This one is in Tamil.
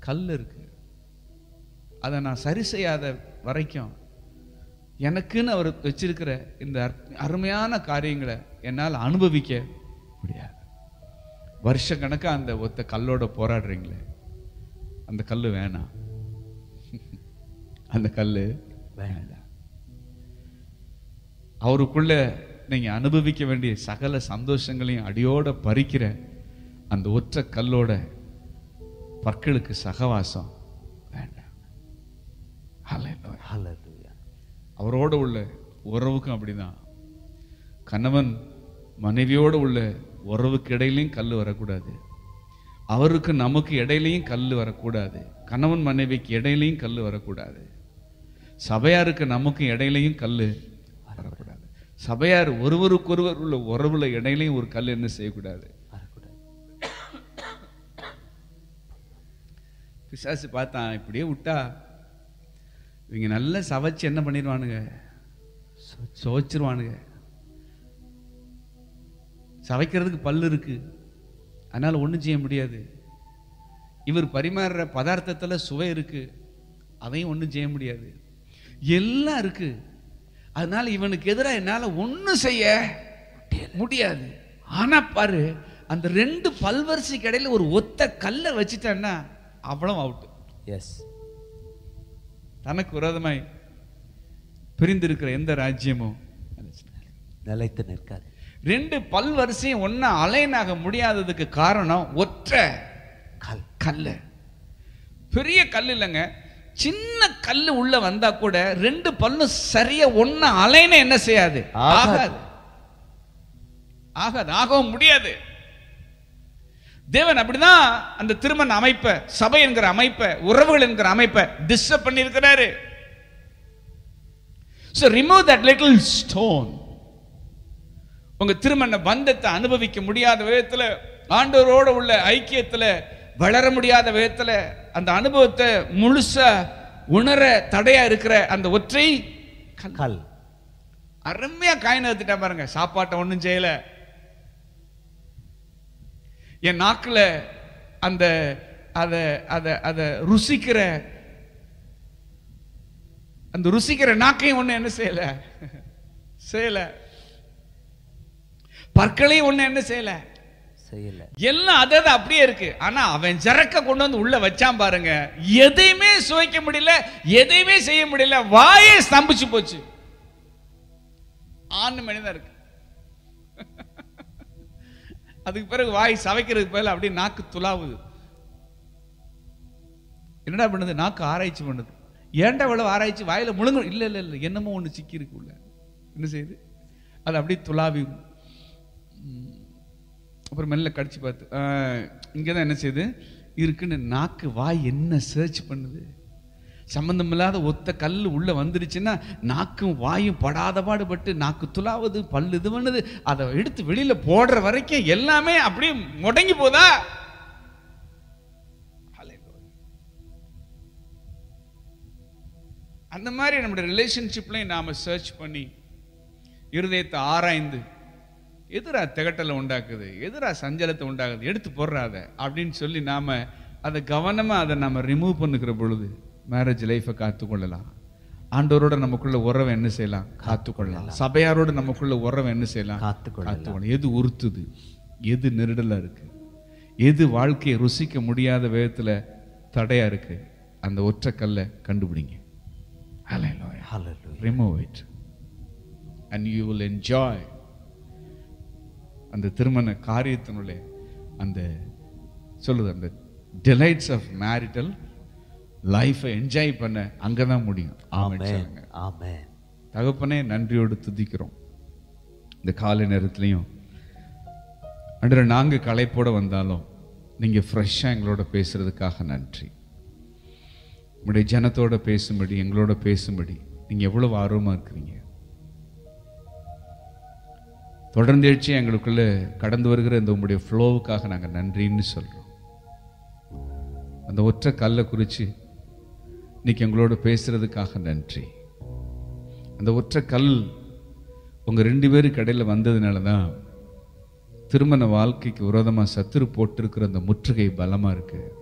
கல் இருக்கு அதை நான் சரி செய்யாத வரைக்கும் எனக்குன்னு அவர் வச்சிருக்கிற இந்த அற்ப- அருமையான காரியங்களை என்னால் அனுபவிக்க முடியாது வருஷ கணக்கா அந்த ஒத்த கல்லோட போராடுறீங்களே அந்த கல் வேணாம் அந்த கல் வேண்டாம் அவருக்குள்ள நீங்க அனுபவிக்க வேண்டிய சகல சந்தோஷங்களையும் அடியோட பறிக்கிற அந்த ஒற்றை கல்லோட பற்களுக்கு சகவாசம் வேண்டாம் Hallelujah. Hallelujah. அவரோட உள்ள உறவுக்கும் அப்படிதான் கணவன் மனைவியோடு உள்ள உறவுக்கு இடையிலையும் கல் வரக்கூடாது அவருக்கு நமக்கு இடையிலையும் கல் வரக்கூடாது கணவன் மனைவிக்கு இடையிலையும் கல் வரக்கூடாது சபையாருக்கு நமக்கு இடையிலையும் கல் வரக்கூடாது சபையார் ஒருவருக்கொருவர் உள்ள உறவுல இடையிலையும் ஒரு கல் என்ன செய்யக்கூடாது வரக்கூடாது. பிசாசு பார்த்தான் இப்படியே விட்டா இவங்க நல்லா சவைச்சு என்ன பண்ணிடுவானுங்க சுவைச்சிருவானுங்க சவைக்கிறதுக்கு பல்லு இருக்கு அதனால ஒண்ணும் செய்ய முடியாது இவர் பரிமாறுற பதார்த்தத்துல சுவை இருக்கு அதையும் ஒண்ணும் செய்ய முடியாது எல்லாம் இருக்கு அதனால இவனுக்கு எதிராக என்னால ஒண்ணும் செய்ய முடியாது ஆனா பாரு அந்த ரெண்டு பல்வரிசைக்கு இடையில ஒரு ஒத்த கல்லை வச்சுட்டான்னா அவ்வளவு அவுட் Yes. தனக்கு விரோதமாய் பிரிந்திருக்கிற எந்த ராஜ்யமும் நிலைத்து நிற்காது ரெண்டு பல்வரிசையும் ஒன்னா அலைனாக முடியாததுக்கு காரணம் ஒற்றை கல் கல்லு பெரிய கல் இல்லைங்க சின்ன கல்லு உள்ள வந்தா கூட ரெண்டு பல்லும் சரியா ஒன்னா அலைன என்ன செய்யாது ஆகாது. ஆகாது ஆகாது ஆகவும் முடியாது தேவன் அப்படிதான் அந்த திருமண அமைப்பை சபை என்கிற அமைப்பை உறவுகள் என்கிற அமைப்பை டிஸ்டர்ப் பண்ணியிருக்கிறாரு So remove that little stone உங்க திருமண பந்தத்தை அனுபவிக்க முடியாத விதத்துல ஆண்டவரோட உள்ள ஐக்கியத்துல வளர முடியாத விதத்துல அந்த அனுபவத்தை முழுசா உணர தடையா இருக்கிற அந்த ஒற்றை கல். கல் அருமையா காயின் எடுத்துட்டேன் பாருங்க சாப்பாட்டை ஒண்ணும் செய்யல என் நாக்குல அந்த அத அத அத ருசிக்கிற அந்த ருசிக்கிற நாக்கையும் ஒண்ணு என்ன செய்யல செய்யல பற்களையும் ஒண்ணு என்ன செய்யல செய்யல எல்லாம் அதது அப்படியே இருக்கு ஆனா அவன் ஜரக்க கொண்டு வந்து உள்ள வச்சான் பாருங்க எதையுமே சுவைக்க முடியல எதையுமே செய்ய முடியல வாயே ஸ்தம்பிச்சு போச்சு ஆண் மனிதன் இருக்கு அதுக்கு பிறகு வாய் சவைக்கிறதுக்கு பதிலா அப்படியே நாக்கு துலாவுது என்னடா பண்ணுது நாக்கு ஆராய்ச்சி பண்ணுது ஏன்டா இவ்வளவு ஆராய்ச்சி வாயில முழுங்க இல்ல இல்ல இல்ல என்னமோ ஒண்ணு சிக்கி இருக்கு உள்ள என்ன செய்யுது அது அப்படியே துலாவி ம். அப்புறம் மெல்ல கடிச்சு பார்த்து இங்கே தான் என்ன செய்யுது இருக்குன்னு நாக்கு வாய் என்ன சர்ச் பண்ணுது சம்பந்தமில்லாத ஒத்த கல் உள்ள வந்துருச்சுன்னா நாக்கும் வாயும் படாத பாடுபட்டு நாக்கு துலாவுது பல்லு இது பண்ணுது அதை எடுத்து வெளியில போடுற வரைக்கும் எல்லாமே அப்படியே முடங்கி போதா Hallelujah. அந்த மாதிரி நம்முடைய ரிலேஷன்ஷிப்லையும் நாம சர்ச் பண்ணி இருதயத்தை ஆராய்ந்து எதிரா திகட்டலை உண்டாக்குது எதிரா சஞ்சலத்தை உண்டாக்குது எடுத்து போடுறாத அப்படின்னு சொல்லி நாம அதை கவனமா அதை நம்ம ரிமூவ் பண்ணுகிற பொழுது மேரேஜ் லைஃபை காத்துக்கொள்ளலாம் ஆண்டவரோட நமக்குள்ள உறவை என்ன செய்யலாம் காத்துக்கொள்ளலாம் சபையாரோட நமக்குள்ள உறவை என்ன செய்யலாம் காத்துக்கொள்ளலாம். காத்துக்கொள்ளலாம் எது உறுத்துது எது நெருடலா இருக்கு எது வாழ்க்கையை ருசிக்க முடியாத விதத்துல தடையா இருக்கு அந்த ஒற்றை கல்லை கண்டுபிடிங்க Hallelujah. Hallelujah. remove it and you will enjoy அந்த திருமண காரியத்தினுடைய அந்த சொல்லுது அந்த delights of marital லைஃபை என்ஜாய் பண்ண அங்கதான் முடியும் ஆமென் Amen. சொல்லுங்க Amen. தகப்பனே நன்றியோடு துதிக்கிறோம் இந்த காலை நேரத்துலையும் அன்று நாங்க களைப்போட வந்தாலும் நீங்க ஃப்ரெஷ்ஷாக எங்களோட பேசுறதுக்காக நன்றி உங்களுடைய ஜனத்தோட பேசும்படி எங்களோட பேசும்படி நீங்க எவ்வளவு ஆர்வமா இருக்கிறீங்க தொடர்ந்து எழுச்சி எங்களுக்குள்ள கடந்து வருகிற இந்த உங்களுடைய ஃப்ளோவுக்காக நாங்க நன்றின்னு சொல்றோம் அந்த ஒற்றை கல்லை குறித்து இன்னைக்கு எங்களோட பேசுறதுக்காக நன்றி அந்த ஒற்றை கல் உங்க ரெண்டு பேருக்கு இடையில வந்ததுனால தான் திருமண வாழ்க்கைக்கு விரோதமா சத்துரு போட்டிருக்கிற அந்த முற்றுகை பலமா இருக்கு